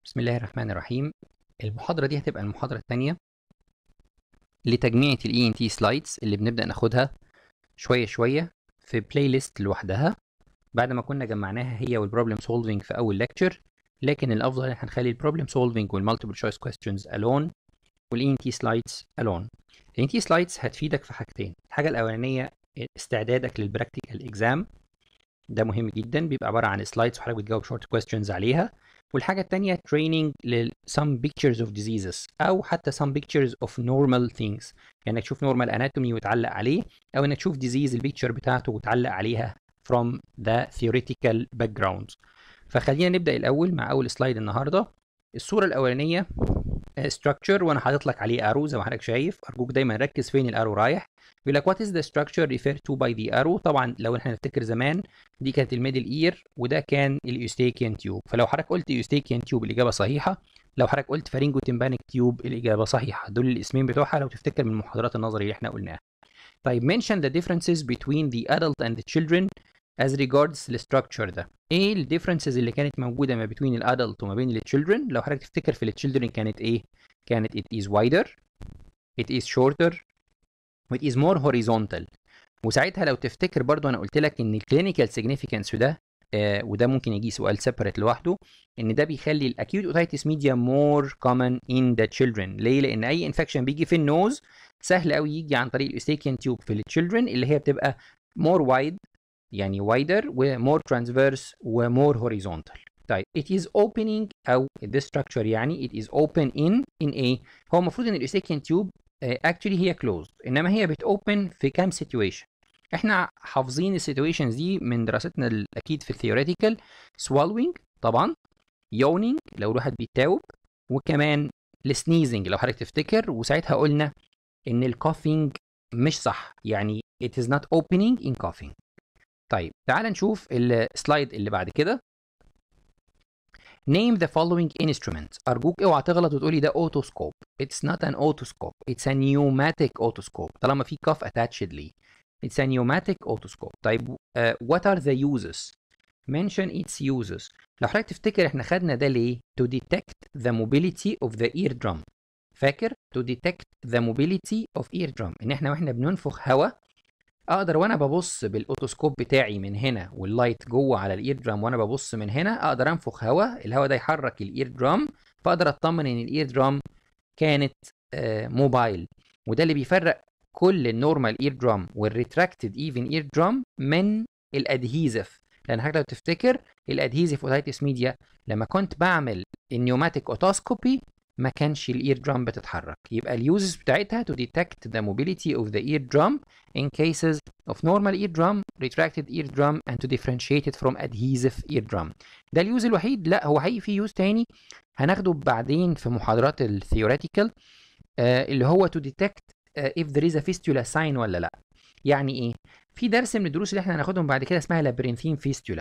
بسم الله الرحمن الرحيم المحاضرة دي هتبقى المحاضرة الثانية لتجميعة ال ENT سلايدز اللي بنبدأ ناخدها شوية شوية في بلاي ليست لوحدها بعد ما كنا جمعناها هي والبروبلم سولفينج في أول ليكتشر لكن الأفضل إن احنا نخلي البروبلم سولفينج والمالتيبل تشويس كويستشنز ألون وال ENT سلايدز ألون ال ENT سلايدز هتفيدك في حاجتين الحاجة الأولانية استعدادك للبراكتيكال اكزام ده مهم جدا بيبقى عبارة عن سلايدز وحضرتك بتجاوب شورت كويستشنز عليها والحاجة التانية training ل some pictures of diseases أو حتى some pictures of normal things يعني انك تشوف normal anatomy وتعلق عليه أو انك تشوف disease البيكتشر بتاعته وتعلق عليها from the theoretical background فخلينا نبدأ الأول مع أول سلايد النهاردة الصورة الأولانية structure وأنا حاطط لك عليه arrow زي ما حضرتك شايف أرجوك دايما ركز فين الارو رايح بيقول لك what is the structure referred to by the arrow طبعا لو احنا نفتكر زمان دي كانت الميدل اير وده كان الايوستيكيان تيوب فلو حضرتك قلت ايوستيكيان تيوب الاجابه صحيحه لو حضرتك قلت فارينجو تمبانيك تيوب الاجابه صحيحه دول الاسمين بتوعها لو تفتكر من المحاضرات النظري اللي احنا قلناها طيب mention the differences between the adult and the children as regards the structure ده ايه الديفرنسز اللي كانت موجوده ما بين الادلت وما بين التشيلدرن لو حضرتك تفتكر في التشيلدرن كانت ايه كانت it is wider it is shorter it is more horizontal وساعتها لو تفتكر برضو انا قلت لك ان الكلينيكال سيجنيفيكانس ده آه وده ممكن يجي سؤال سيبريت لوحده ان ده بيخلي الاكيوت اوتايتس ميديا مور كومن ان ذا تشيلدرن ليه لان اي انفكشن بيجي في النوز سهل قوي يجي عن طريق الاستيكيان تيوب في التشيلدرن اللي هي بتبقى مور وايد يعني وايدر ومور ترانسفيرس ومور هوريزونتال طيب it is opening او this structure يعني it is open in in a هو المفروض ان الاستيكيان تيوب اكشلي هي كلوزد انما هي بتوبن في كام سيتويشن احنا حافظين السيتويشنز دي من دراستنا اكيد في الثيوريتيكال swallowing طبعا yawning لو الواحد بيتاوب وكمان السنيزنج لو حضرتك تفتكر وساعتها قلنا ان الكوفينج مش صح يعني it is not opening in coughing طيب تعال نشوف السلايد اللي بعد كده Name the following instrument. أرجوك اوعى تغلط وتقولي ده اوتوسكوب. It's not an otoscope. It's a pneumatic otoscope. طالما في cuff attached ليه. It's a pneumatic otoscope. طيب uh, what are the uses? Mention its uses. لو حضرتك تفتكر احنا خدنا ده ليه؟ To detect the mobility of the eardrum. فاكر؟ To detect the mobility of eardrum. ان احنا واحنا بننفخ هواء اقدر وانا ببص بالاوتوسكوب بتاعي من هنا واللايت جوه على الاير درام وانا ببص من هنا اقدر انفخ هواء الهواء ده يحرك الاير درام فاقدر اطمن ان الاير درام كانت آه موبايل وده اللي بيفرق كل النورمال اير درام والريتراكتد ايفن اير درام من الادهيزف لان حضرتك لو تفتكر الادهيزف اوتايتس ميديا لما كنت بعمل النيوماتيك اوتوسكوبي ما كانش الاير درام بتتحرك يبقى اليوزز بتاعتها to detect the mobility of the eardrum in cases of normal eardrum, retracted eardrum and to differentiate it from adhesive eardrum ده اليوز الوحيد لا هو حقيقي في يوز تاني هناخده بعدين في محاضرات الثيوريتيكال آه اللي هو to detect uh, if there is a fistula sign ولا لا يعني ايه في درس من الدروس اللي احنا هناخدهم بعد كده اسمها لابرينثين فيستولا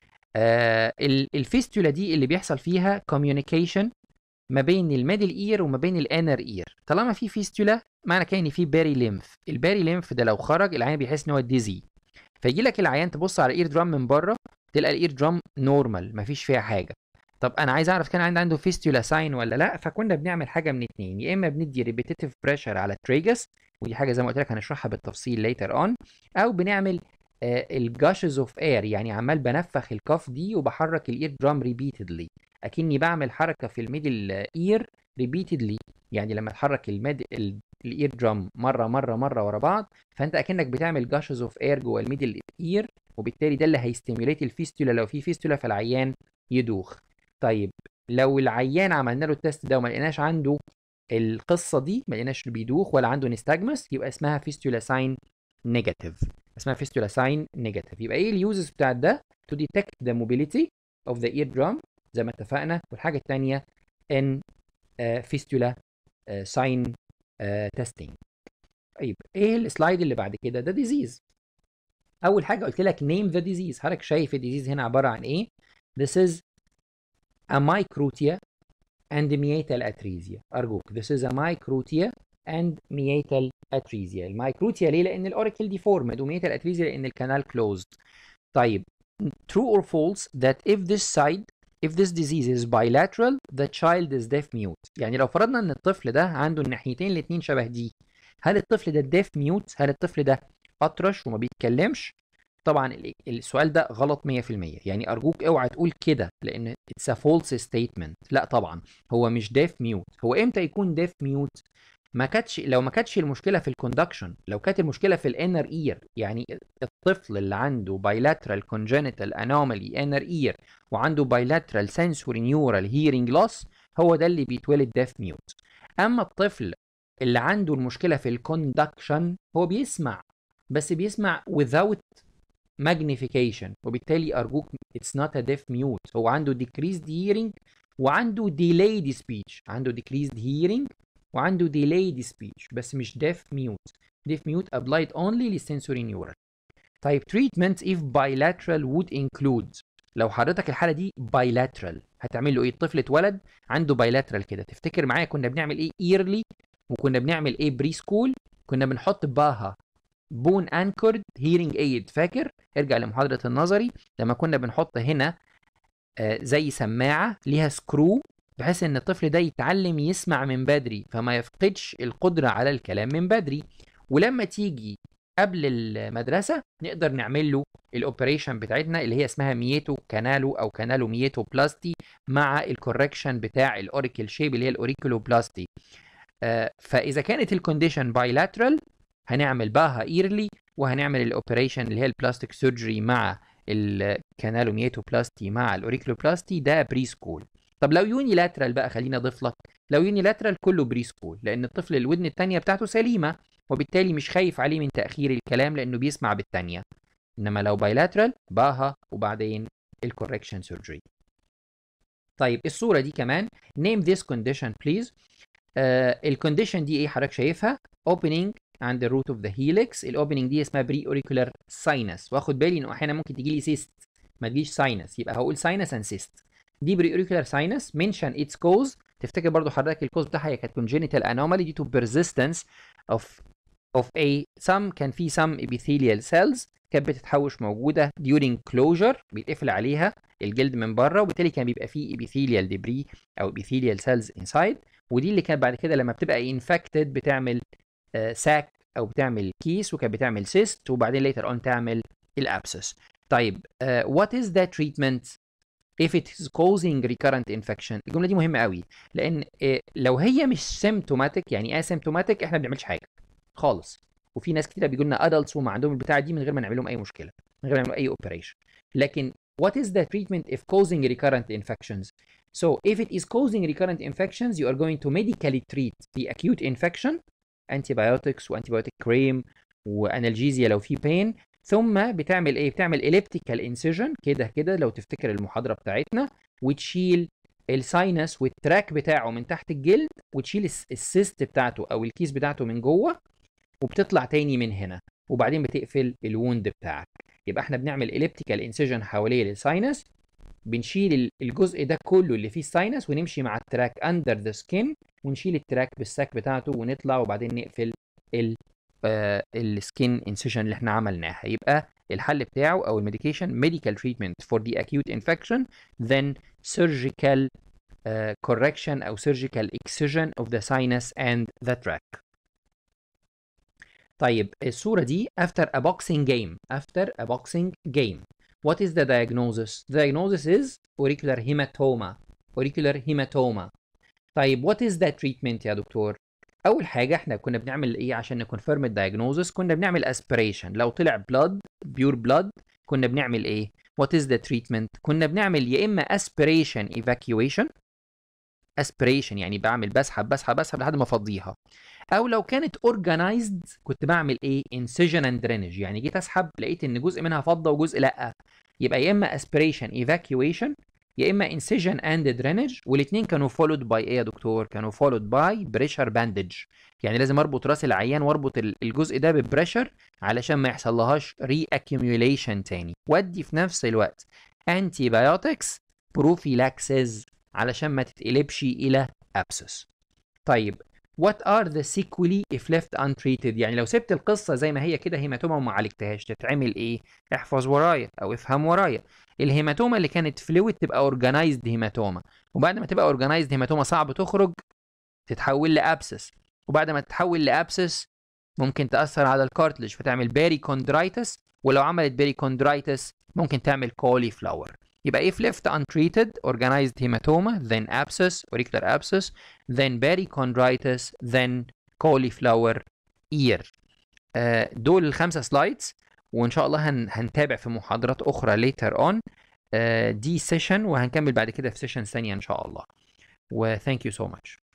آه الفيستولا دي اللي بيحصل فيها communication ما بين الميدل اير وما بين الانر اير طالما في فيستولا معنى كده ان في باري ليمف الباري ليمف ده لو خرج العيان بيحس ان هو ديزي فيجي لك العيان تبص على الاير درام من بره تلقى الاير درام نورمال مفيش فيها حاجه طب انا عايز اعرف كان عندي عنده فيستولا ساين ولا لا فكنا بنعمل حاجه من اتنين يا اما بندي ريبيتيتيف بريشر على التريجس ودي حاجه زي ما قلت لك هنشرحها بالتفصيل ليتر اون او بنعمل الجاشز اوف اير يعني عمال بنفخ الكف دي وبحرك الاير درام ريبيتدلي اكني بعمل حركه في الميدل اير ريبيتدلي يعني لما تحرك الميد الاير درام مره مره مره ورا بعض فانت اكنك بتعمل جاشز اوف اير جوه الميدل اير وبالتالي ده اللي هيستيميوليت الفيستولا لو في فيستولا فالعيان يدوخ طيب لو العيان عملنا له التست ده وما لقيناش عنده القصه دي ما لقيناش بيدوخ ولا عنده نستاجمس يبقى اسمها فيستولا ساين نيجاتيف اسمها فيستولا ساين نيجاتيف يبقى ايه اليوزز بتاعت ده to detect the mobility of the eardrum زي ما اتفقنا والحاجه الثانيه ان فيستولا ساين تيستينج طيب ايه السلايد اللي بعد كده ده ديزيز اول حاجه قلت لك نيم ذا ديزيز حضرتك شايف الديزيز هنا عباره عن ايه this is a microtia and meatal atresia ارجوك this is a microtia and meatal atresia المايكروتيا ليه لان الاوريكل ديفورمد وميتال اتريزيا لان الكانال closed طيب true or false that if this side if this disease is bilateral the child is deaf mute يعني لو فرضنا ان الطفل ده عنده الناحيتين الاتنين شبه دي هل الطفل ده deaf mute هل الطفل ده اطرش وما بيتكلمش طبعا ال- السؤال ده غلط 100% يعني ارجوك اوعى تقول كده لان it's a false statement لا طبعا هو مش deaf mute هو امتى يكون deaf mute ما كانتش لو ما كانتش المشكله في الكوندكشن لو كانت المشكله في الانر اير يعني الطفل اللي عنده bilateral congenital anomaly inner ear وعنده bilateral sensory neural hearing loss هو ده اللي بيتولد deaf mute اما الطفل اللي عنده المشكله في الكوندكشن هو بيسمع بس بيسمع without magnification وبالتالي ارجوك it's not a deaf mute هو عنده decreased hearing وعنده delayed speech عنده decreased hearing وعنده delayed speech بس مش deaf mute deaf mute applied only للsensory neural طيب treatment if bilateral would include لو حضرتك الحالة دي bilateral هتعمل له ايه الطفل اتولد عنده bilateral كده تفتكر معايا كنا بنعمل ايه yearly وكنا بنعمل ايه بري سكول كنا بنحط باها بون انكورد هيرنج ايد فاكر ارجع لمحاضرة النظري لما كنا بنحط هنا آه، زي سماعة ليها سكرو بحيث ان الطفل ده يتعلم يسمع من بدري فما يفقدش القدرة على الكلام من بدري ولما تيجي قبل المدرسة نقدر نعمل له الاوبريشن بتاعتنا اللي هي اسمها ميتو كانالو او كانالو ميتو بلاستي مع الكوركشن بتاع الاوريكل شيب اللي هي الاوريكولو بلاستي آه، فاذا كانت الكونديشن بايلاترال هنعمل باها ايرلي وهنعمل الاوبريشن اللي هي البلاستيك سيرجري مع الكانالوميتو بلاستي مع الاوريكلوبلاستي ده بري سكول طب لو يوني لاترال بقى خليني اضيف لك لو يوني لاترال كله بري سكول لان الطفل الودن الثانيه بتاعته سليمه وبالتالي مش خايف عليه من تاخير الكلام لانه بيسمع بالثانيه انما لو بايلاترال باها وبعدين الكوركشن سيرجري طيب الصوره دي كمان name this condition please الكونديشن دي ايه حضرتك شايفها opening عند الروت اوف ذا هيليكس الاوبننج دي اسمها بري اوريكولار ساينس واخد بالي انه احيانا ممكن تجي لي سيست ما تجيش ساينس يبقى هقول ساينس اند سيست دي بري اوريكولار ساينس منشن اتس كوز تفتكر برضو حضرتك الكوز بتاعها هي كانت congenital anomaly due to persistence of of a some كان في some epithelial cells كانت بتتحوش موجوده during closure بيتقفل عليها الجلد من بره وبالتالي كان بيبقى فيه epithelial debris او epithelial cells inside ودي اللي كانت بعد كده لما بتبقى infected بتعمل ساك او بتعمل كيس وكانت بتعمل سيست وبعدين later on تعمل الابسس طيب uh, what is the treatment if it is causing recurrent infection الجمله دي مهمه قوي لان uh, لو هي مش symptomatic يعني asymptomatic احنا ما بنعملش حاجه خالص وفي ناس كتير بيجوا لنا adults وما عندهم البتاعه دي من غير ما نعمل لهم اي مشكله من غير ما نعمل اي اوبريشن لكن what is the treatment if causing recurrent infections so if it is causing recurrent infections you are going to medically treat the acute infection antibiotics وانتيبيوتيك كريم وانالجيزيا لو في بين ثم بتعمل ايه بتعمل elliptical incision كده كده لو تفتكر المحاضره بتاعتنا وتشيل الساينس والتراك بتاعه من تحت الجلد وتشيل السيست بتاعته او الكيس بتاعته من جوه وبتطلع تاني من هنا وبعدين بتقفل الوند بتاعك يبقى احنا بنعمل elliptical incision حواليه للساينس بنشيل الجزء ده كله اللي فيه الساينس ونمشي مع التراك اندر ذا سكين ونشيل التراك بالساك بتاعته ونطلع وبعدين نقفل ال السكين انسيشن اللي احنا عملناها يبقى الحل بتاعه او الميديكيشن medical treatment for the acute infection then surgical uh, correction او surgical excision of the sinus and the tract طيب الصورة دي after a boxing game after a boxing game what is the diagnosis the diagnosis is auricular hematoma auricular hematoma طيب what is the treatment يا دكتور اول حاجه احنا كنا بنعمل ايه عشان نكونفيرم الدايجنوزس كنا بنعمل اسبريشن لو طلع بلاد بيور بلاد كنا بنعمل ايه وات از ذا تريتمنت كنا بنعمل يا اما اسبريشن ايفاكيويشن اسبريشن يعني بعمل بسحب بسحب بسحب لحد ما افضيها او لو كانت اورجانيزد كنت بعمل ايه انسيجن اند درينج يعني جيت اسحب لقيت ان جزء منها فضه وجزء لا يبقى يا اما اسبريشن ايفاكيويشن يا اما انسيجن اند درينج والاثنين كانوا فولود باي ايه يا دكتور كانوا فولود باي بريشر باندج يعني لازم اربط راس العيان واربط الجزء ده ببريشر علشان ما يحصل لهاش ري اكيوميوليشن تاني وادي في نفس الوقت انتي بايوتكس بروفيلاكسز علشان ما تتقلبش الى ابسس طيب what are the sequelae if left untreated يعني لو سبت القصة زي ما هي كده هيماتوما وما عالجتهاش تتعمل ايه احفظ ورايا او افهم ورايا الهيماتوما اللي كانت فلويد تبقى اورجانيزد هيماتوما وبعد ما تبقى اورجانيزد هيماتوما صعب تخرج تتحول لابسس وبعد ما تتحول لابسس ممكن تأثر على الكارتلج فتعمل باري كوندرايتس ولو عملت باري كوندرايتس ممكن تعمل كولي فلاور يبقى if left untreated organized hematoma then abscess auricular abscess then perichondritis then cauliflower ear آه، دول الخمسة سلايدز وإن شاء الله هن هنتابع في محاضرات أخرى later on آه، دي سيشن وهنكمل بعد كده في سيشن ثانية إن شاء الله و thank you so much